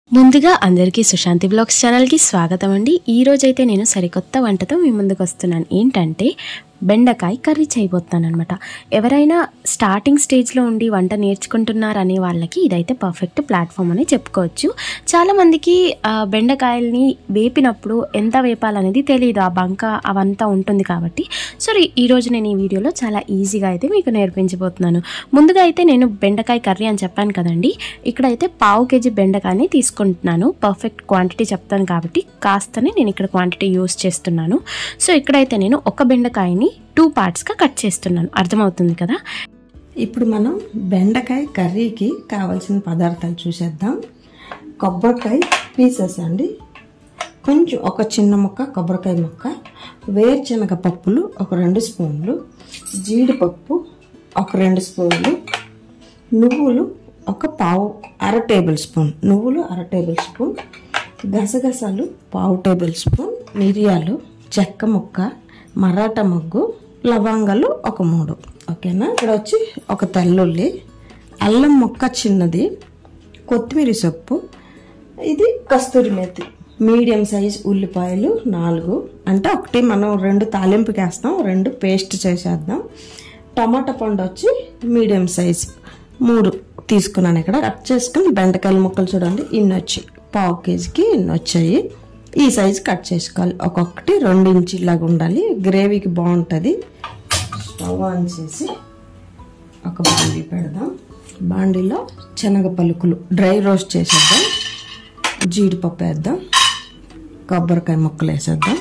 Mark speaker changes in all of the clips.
Speaker 1: ముందుగా అందరికీ సుశాంతి బ్లాగ్స్ ఛానల్కి స్వాగతం అండి ఈ రోజైతే నేను సరికొత్త వంటతో మీ ముందుకు వస్తున్నాను ఏంటంటే బెండకాయ కర్రీ చేయబోతున్నాను అనమాట ఎవరైనా స్టార్టింగ్ స్టేజ్లో ఉండి వంట నేర్చుకుంటున్నారనే వాళ్ళకి ఇదైతే పర్ఫెక్ట్ ప్లాట్ఫామ్ అని చెప్పుకోవచ్చు చాలామందికి ఆ, బెండకాయల్ని వేపినప్పుడు ఎంత వేపాలనేది తెలియదు ఆ బంక అవంతా ఉంటుంది కాబట్టి సో ఈ- ఈరోజు నేను ఈ వీడియోలో చాలా ఈజీగా అయితే మీకు నేర్పించబోతున్నాను ముందుగా అయితే నేను బెండకాయ కర్రీ అని చెప్పాను కదండి ఇక్కడైతే పావు కేజీ బెండకాయని తీసుకుంటున్నాను పర్ఫెక్ట్ క్వాంటిటీ చెప్తాను కాబట్టి కాస్తనే నేను ఇక్కడ క్వాంటిటీ యూస్ చేస్తున్నాను సో ఇక్కడైతే నేను ఒక బెండకాయని టూ పార్ట్స్గా కట్ చేస్తున్నాను అర్థమవుతుంది కదా
Speaker 2: ఇప్పుడు మనం బెండకాయ కర్రీకి కావాల్సిన పదార్థాలు చూసేద్దాం కొబ్బరికాయ పీసెస్ అండి కొంచెం ఒక చిన్న ముక్క కొబ్బరికాయ ముక్క వేరుశనగ పప్పులు ఒక రెండు స్పూన్లు జీడిపప్పు ఒక రెండు స్పూన్లు నువ్వులు ఒక పావు అర టేబుల్ స్పూన్ నువ్వులు అర టేబుల్ స్పూన్ గసగసాలు పావు టేబుల్ స్పూన్ మిరియాలు చెక్క ముక్క మరాఠా మొగ్గు లవంగాలు ఒక మూడు ఓకేనా ఇక్కడ వచ్చి ఒక తెల్లుల్లి అల్లం ముక్క చిన్నది కొత్తిమీర సొప్పు ఇది కస్తూరి మేతి మీడియం సైజ్ ఉల్లిపాయలు నాలుగు అంటే ఒకటి మనం రెండు తాలింపుకి వేస్తాం రెండు పేస్ట్ చేసేద్దాం టమాటా పండు వచ్చి మీడియం సైజ్ మూడు తీసుకున్నాను ఇక్కడ కట్ చేసుకుని బెండకాయల ముక్కలు చూడండి ఇన్ని వచ్చి పావు కేజీకి ఇన్ని వచ్చాయి ఈ సైజ్ కట్ చేసుకోవాలి ఒక్కొక్కటి రెండు ఇంచులాగా ఉండాలి గ్రేవీకి బాగుంటుంది స్టవ్ ఆన్ చేసి ఒక బాండీ పెడదాం బాండీలో శనగ పలుకులు డ్రై రోస్ట్ చేసేద్దాం జీడిపప్పు వేద్దాం కొబ్బరికాయ ముక్కలు వేసేద్దాం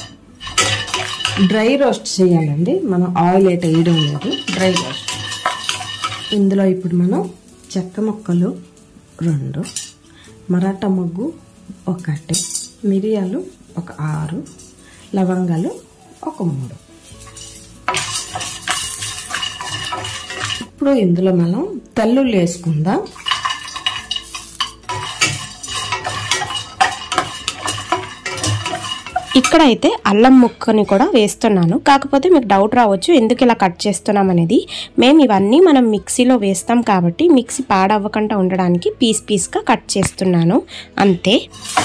Speaker 2: డ్రై రోస్ట్ చేయాలండి మనం ఆయిల్ అయితే వేయడం లేదు డ్రై రోస్ట్ ఇందులో ఇప్పుడు మనం చెక్క ముక్కలు రెండు మరాఠా మొగ్గు ఒకటి మిరియాలు ఒక ఆరు లవంగాలు ఒక మూడు ఇప్పుడు ఇందులో మనం తెల్లుల్లి వేసుకుందాం
Speaker 1: ఇక్కడైతే అల్లం ముక్కని కూడా వేస్తున్నాను కాకపోతే మీకు డౌట్ రావచ్చు ఎందుకు ఇలా కట్ చేస్తున్నాం అనేది మేము ఇవన్నీ మనం మిక్సీలో వేస్తాం కాబట్టి మిక్సీ పాడవ్వకుండా ఉండడానికి పీస్ పీస్గా కట్ చేస్తున్నాను అంతే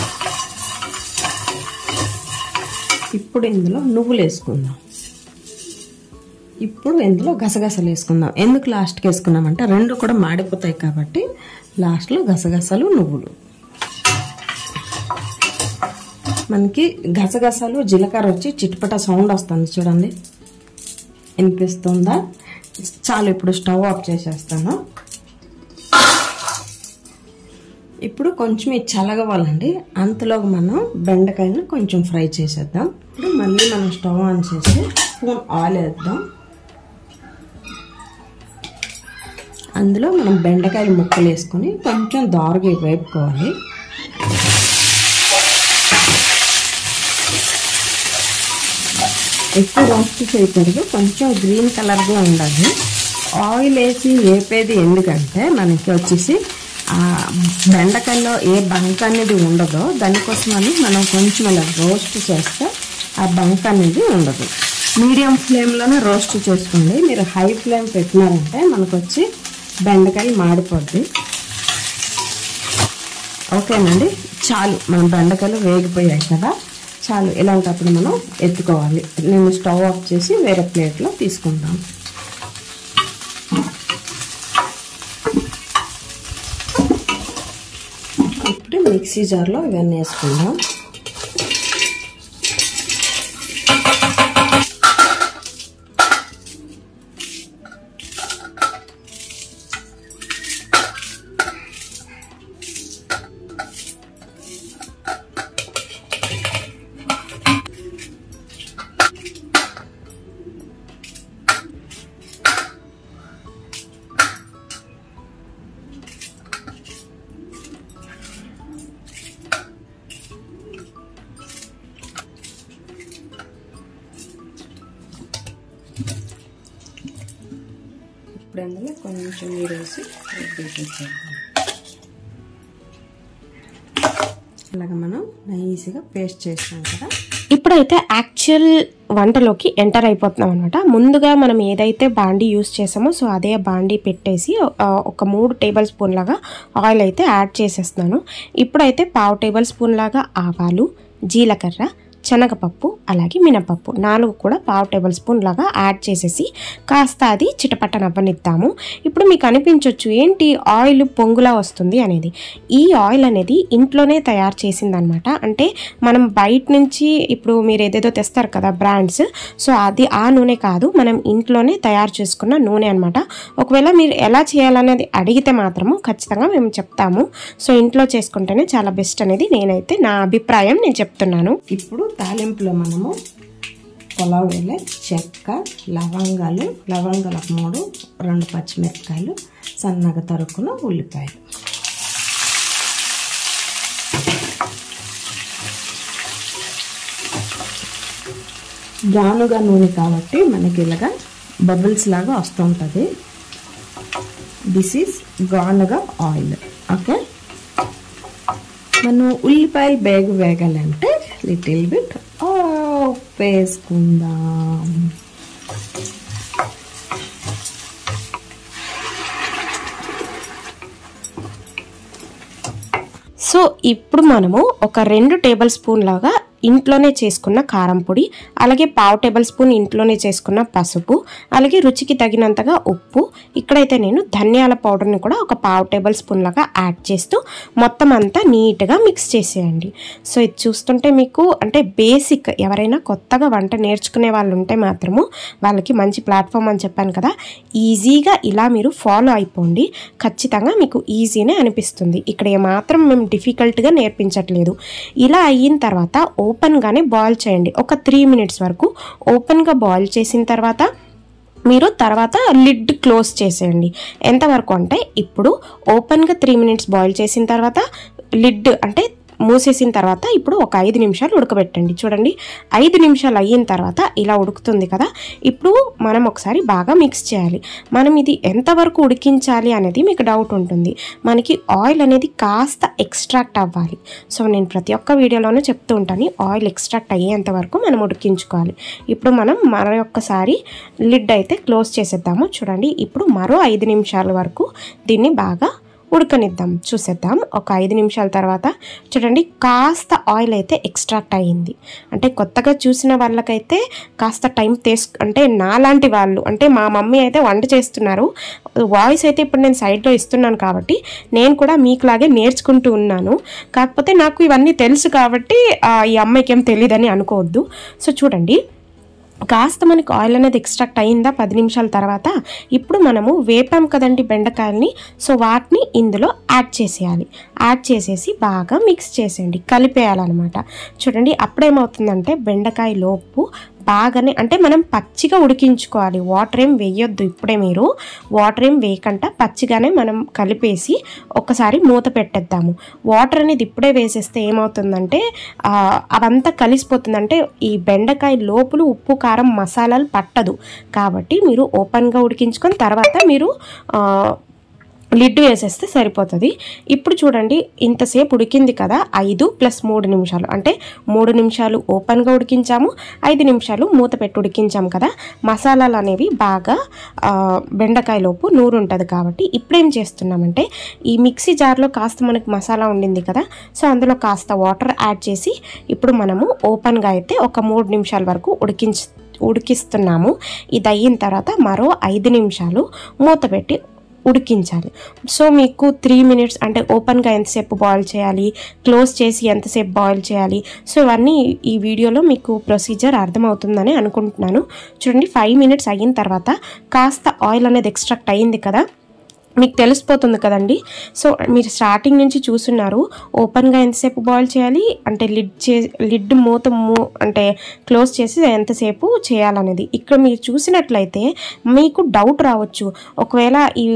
Speaker 2: ఇప్పుడు ఇందులో నువ్వులు వేసుకుందాం ఇప్పుడు ఇందులో గసగసాలు వేసుకుందాం ఎందుకు లాస్ట్కి వేసుకున్నామంటే రెండు కూడా మాడిపోతాయి కాబట్టి లాస్ట్లో గసగసాలు నువ్వులు మనకి గసగసాలు జీలకర్ర వచ్చి చిట్పట సౌండ్ వస్తుంది చూడండి వినిపిస్తుందా చాలు ఇప్పుడు స్టవ్ ఆఫ్ చేసేస్తాను ఇప్పుడు కొంచెం ఇది చల్లగవ్వాలండి అంతలో మనం బెండకాయని కొంచెం ఫ్రై చేసేద్దాం ఇప్పుడు మళ్ళీ మనం స్టవ్ ఆన్ చేసి స్పూన్ ఆయిల్ వేద్దాం అందులో మనం బెండకాయలు ముక్కలు వేసుకొని కొంచెం దారుగా వేపుకోవాలి ఎక్కువ రోస్ట్ చేయకూడదు కొంచెం గ్రీన్ కలర్గా ఉండాలి ఆయిల్ వేసి వేపేది ఎందుకంటే మనకి వచ్చేసి ఆ బెండకాయలో ఏ బంక అనేది ఉండదో దానికోసమని మనం కొంచెం అలా రోస్ట్ చేస్తే ఆ బంక అనేది ఉండదు మీడియం ఫ్లేమ్లోనే రోస్ట్ చేసుకోండి మీరు హై ఫ్లేమ్ పెట్టినారంటే మనకు వచ్చి బెండకాయలు మాడిపోద్ది ఓకేనండి చాలు మన బెండకాయలు వేగిపోయాయి కదా చాలు ఇలాంటప్పుడు మనం ఎత్తుకోవాలి నేను స్టవ్ ఆఫ్ చేసి వేరే ప్లేట్లో తీసుకుందాం ఇప్పుడు మిక్సీ జార్లో ఇవన్నీ వేసుకుందాం ఇప్పుడు అందులో కొంచెం నీరు వేసి రుబ్బేసేద్దాం అలాగా మనం నైస్గా పేస్ట్ చేసాం కదా
Speaker 1: ఇప్పుడైతే యాక్చువల్ వంటలోకి ఎంటర్ అయిపోతున్నాం అనమాట ముందుగా మనం ఏదైతే బాండీ యూస్ చేసామో సో అదే బాండీ పెట్టేసి ఆ, ఒక మూడు టేబుల్ స్పూన్ లాగా ఆయిల్ అయితే యాడ్ చేసేస్తున్నాను ఇప్పుడైతే పావు టేబుల్ స్పూన్ లాగా ఆవాలు జీలకర్ర శనగపప్పు అలాగే మినపప్పు నాలుగు కూడా పావు టేబుల్ స్పూన్ లాగా యాడ్ చేసేసి కాస్త అది చిటపట్టనవ్వనిద్దాము ఇప్పుడు మీకు అనిపించవచ్చు ఏంటి ఆయిల్ పొంగులా వస్తుంది అనేది ఈ ఆయిల్ అనేది ఇంట్లోనే తయారు చేసిందనమాట అంటే మనం బయట నుంచి ఇప్పుడు మీరు ఏదేదో తెస్తారు కదా బ్రాండ్స్ సో అది ఆ నూనె కాదు మనం ఇంట్లోనే తయారు చేసుకున్న నూనె అనమాట ఒకవేళ మీరు ఎలా చేయాలనేది అడిగితే మాత్రము ఖచ్చితంగా మేము చెప్తాము సో ఇంట్లో చేసుకుంటేనే చాలా బెస్ట్ అనేది నేనైతే నా అభిప్రాయం నేను చెప్తున్నాను
Speaker 2: ఇప్పుడు తాలింపులో మనము పొలావ్ వేలే చెక్క లవంగాలు లవంగాలు ఒక మూడు రెండు పచ్చిమిరపకాయలు సన్నగా తరుక్కున్న ఉల్లిపాయలు గానుగా నూనె కాబట్టి మనకి ఇలాగా బబుల్స్ లాగా వస్తుంటుంది దిస్ ఈస్ గానుగా ఆయిల్ ఓకే మనం ఉల్లిపాయలు బేగ వేగాలంటే లిటిల్ బిట్ వేసుకుందాం
Speaker 1: సో ఇప్పుడు మనము ఒక రెండు టేబుల్ స్పూన్ లాగా ఇంట్లోనే చేసుకున్న కారం పొడి అలాగే పావు టేబుల్ స్పూన్ ఇంట్లోనే చేసుకున్న పసుపు అలాగే రుచికి తగినంతగా ఉప్పు ఇక్కడైతే నేను ధనియాల పౌడర్ని కూడా ఒక పావు టేబుల్ స్పూన్ లాగా యాడ్ చేస్తూ మొత్తం అంతా నీట్గా మిక్స్ చేసేయండి సో ఇది చూస్తుంటే మీకు అంటే బేసిక్ ఎవరైనా కొత్తగా వంట నేర్చుకునే వాళ్ళు ఉంటే మాత్రము వాళ్ళకి మంచి ప్లాట్ఫామ్ అని చెప్పాను కదా ఈజీగా ఇలా మీరు ఫాలో అయిపోండి ఖచ్చితంగా మీకు ఈజీనే అనిపిస్తుంది ఇక్కడ ఏమాత్రం మేము డిఫికల్ట్గా నేర్పించట్లేదు ఇలా అయిన తర్వాత ఓపెన్గానే బాయిల్ చేయండి ఒక త్రీ మినిట్స్ వరకు ఓపెన్గా బాయిల్ చేసిన తర్వాత మీరు తర్వాత లిడ్ క్లోజ్ చేసేయండి ఎంతవరకు అంటే ఇప్పుడు ఓపెన్గా త్రీ మినిట్స్ బాయిల్ చేసిన తర్వాత లిడ్ అంటే మూసేసిన తర్వాత ఇప్పుడు ఒక ఐదు నిమిషాలు ఉడకబెట్టండి చూడండి ఐదు నిమిషాలు అయిన తర్వాత ఇలా ఉడుకుతుంది కదా ఇప్పుడు మనం ఒకసారి బాగా మిక్స్ చేయాలి మనం ఇది ఎంతవరకు ఉడికించాలి అనేది మీకు డౌట్ ఉంటుంది మనకి ఆయిల్ అనేది కాస్త ఎక్స్ట్రాక్ట్ అవ్వాలి సో నేను ప్రతి ఒక్క వీడియోలోనూ చెప్తూ ఉంటాను ఆయిల్ ఎక్స్ట్రాక్ట్ అయ్యేంత వరకు మనం ఉడికించుకోవాలి ఇప్పుడు మనం మరొకసారి లిడ్ అయితే క్లోజ్ చేసేద్దాము చూడండి ఇప్పుడు మరో ఐదు నిమిషాల వరకు దీన్ని బాగా ఉడకనిద్దాం చూసేద్దాం ఒక ఐదు నిమిషాల తర్వాత చూడండి కాస్త ఆయిల్ అయితే ఎక్స్ట్రాక్ట్ అయ్యింది అంటే కొత్తగా చూసిన వాళ్ళకైతే కాస్త టైం తీసు అంటే నాలాంటి వాళ్ళు అంటే మా మమ్మీ అయితే వంట చేస్తున్నారు వాయిస్ అయితే ఇప్పుడు నేను సైడ్లో ఇస్తున్నాను కాబట్టి నేను కూడా మీకులాగే నేర్చుకుంటూ ఉన్నాను కాకపోతే నాకు ఇవన్నీ తెలుసు కాబట్టి ఆ, ఈ అమ్మాయికి ఏం తెలియదని అనుకోవద్దు సో చూడండి కాస్త మనకి ఆయిల్ అనేది ఎక్స్ట్రాక్ట్ అయిందా పది నిమిషాల తర్వాత ఇప్పుడు మనము వేపాం కదండి బెండకాయల్ని సో వాటిని ఇందులో యాడ్ చేసేయాలి యాడ్ చేసేసి బాగా మిక్స్ చేసేయండి కలిపేయాలన్నమాట చూడండి అప్పుడేమవుతుందంటే బెండకాయ లోపు బాగానే అంటే మనం పచ్చిగా ఉడికించుకోవాలి వాటర్ ఏం వేయొద్దు ఇప్పుడే మీరు వాటర్ ఏం వేయకుండా పచ్చిగానే మనం కలిపేసి ఒకసారి మూత పెట్టేద్దాము వాటర్ అనేది ఇప్పుడే వేసేస్తే ఏమవుతుందంటే ఆ, అవంతా కలిసిపోతుంది అంటే ఈ బెండకాయ లోపల ఉప్పు కారం మసాలాలు పట్టదు కాబట్టి మీరు ఓపెన్గా ఉడికించుకొని తర్వాత మీరు ఆ, లిడ్ వేసేస్తే సరిపోతుంది ఇప్పుడు చూడండి ఇంతసేపు ఉడికింది కదా ఐదు ప్లస్ మూడు నిమిషాలు అంటే మూడు నిమిషాలు ఓపెన్గా ఉడికించాము ఐదు నిమిషాలు మూత పెట్టి ఉడికించాము కదా మసాలాలు అనేవి బాగా ఆ, బెండకాయలోపు నూరు ఉంటుంది కాబట్టి ఇప్పుడేం చేస్తున్నామంటే ఈ మిక్సీ జార్లో కాస్త మనకి మసాలా ఉండింది కదా సో అందులో కాస్త వాటర్ యాడ్ చేసి ఇప్పుడు మనము ఓపెన్గా అయితే ఒక మూడు నిమిషాల వరకు ఉడికించ ఉడికిస్తున్నాము ఇది అయిన తర్వాత మరో ఐదు నిమిషాలు మూత పెట్టి ఉడికించాలి సో మీకు త్రీ మినిట్స్ అంటే ఓపెన్గా ఎంతసేపు బాయిల్ చేయాలి క్లోజ్ చేసి ఎంతసేపు బాయిల్ చేయాలి సో ఇవన్నీ ఈ వీడియోలో మీకు ప్రొసీజర్ అర్థమవుతుందని అనుకుంటున్నాను చూడండి ఫైవ్ మినిట్స్ అయిన తర్వాత కాస్త ఆయిల్ అనేది ఎక్స్ట్రాక్ట్ అయ్యింది కదా మీకు తెలిసిపోతుంది కదండి సో మీరు స్టార్టింగ్ నుంచి చూస్తున్నారు ఓపెన్గా ఎంతసేపు బాయిల్ చేయాలి అంటే లిడ్ చే లిడ్ మూత మూ అంటే క్లోజ్ చేసి ఎంతసేపు చేయాలనేది ఇక్కడ మీరు చూసినట్లయితే మీకు డౌట్ రావచ్చు ఒకవేళ ఈ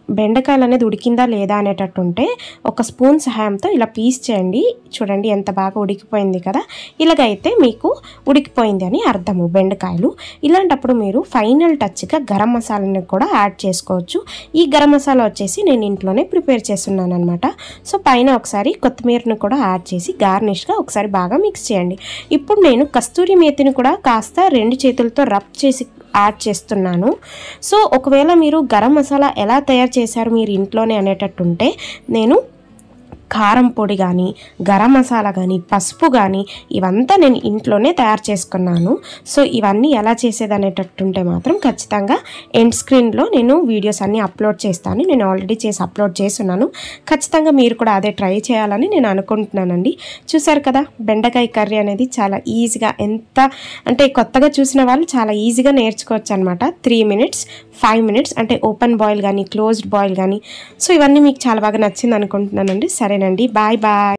Speaker 1: బెండకాయలు అనేది ఉడికిందా లేదా అనేటట్టు ఉంటే ఒక స్పూన్ సహాయంతో ఇలా పీస్ చేయండి చూడండి ఎంత బాగా ఉడికిపోయింది కదా ఇలాగైతే మీకు ఉడికిపోయింది అని అర్థము బెండకాయలు ఇలాంటప్పుడు మీరు ఫైనల్ టచ్గా గరం మసాలాని కూడా యాడ్ చేసుకోవచ్చు ఈ గరం మసాలా వచ్చేసి నేను ఇంట్లోనే ప్రిపేర్ చేస్తున్నాను అనమాట సో పైన ఒకసారి కొత్తిమీరను కూడా యాడ్ చేసి గార్నిష్గా ఒకసారి బాగా మిక్స్ చేయండి ఇప్పుడు నేను కస్తూరి మేతిని కూడా కాస్త రెండు చేతులతో రబ్ చేసి యాడ్ చేస్తున్నాను సో ఒకవేళ మీరు గరం మసాలా ఎలా తయారు చేశారు మీరు ఇంట్లోనే అనేటట్టుంటే నేను కారం పొడి కానీ గరం మసాలా కానీ పసుపు కానీ ఇవంతా నేను ఇంట్లోనే తయారు చేసుకున్నాను సో ఇవన్నీ ఎలా చేసేది అనేటట్టుంటే మాత్రం ఖచ్చితంగా ఎండ్ స్క్రీన్లో నేను వీడియోస్ అన్నీ అప్లోడ్ చేస్తాను నేను ఆల్రెడీ చేసి అప్లోడ్ చేస్తున్నాను ఖచ్చితంగా మీరు కూడా అదే ట్రై చేయాలని నేను అనుకుంటున్నానండి చూసారు కదా బెండకాయ కర్రీ అనేది చాలా ఈజీగా ఎంత అంటే కొత్తగా చూసిన వాళ్ళు చాలా ఈజీగా నేర్చుకోవచ్చు అనమాట త్రీ మినిట్స్ ఫైవ్ మినిట్స్ అంటే ఓపెన్ బాయిల్ కానీ క్లోజ్డ్ బాయిల్ కానీ సో ఇవన్నీ మీకు చాలా బాగా నచ్చింది అనుకుంటున్నానండి సరేనండి బాయ్ బాయ్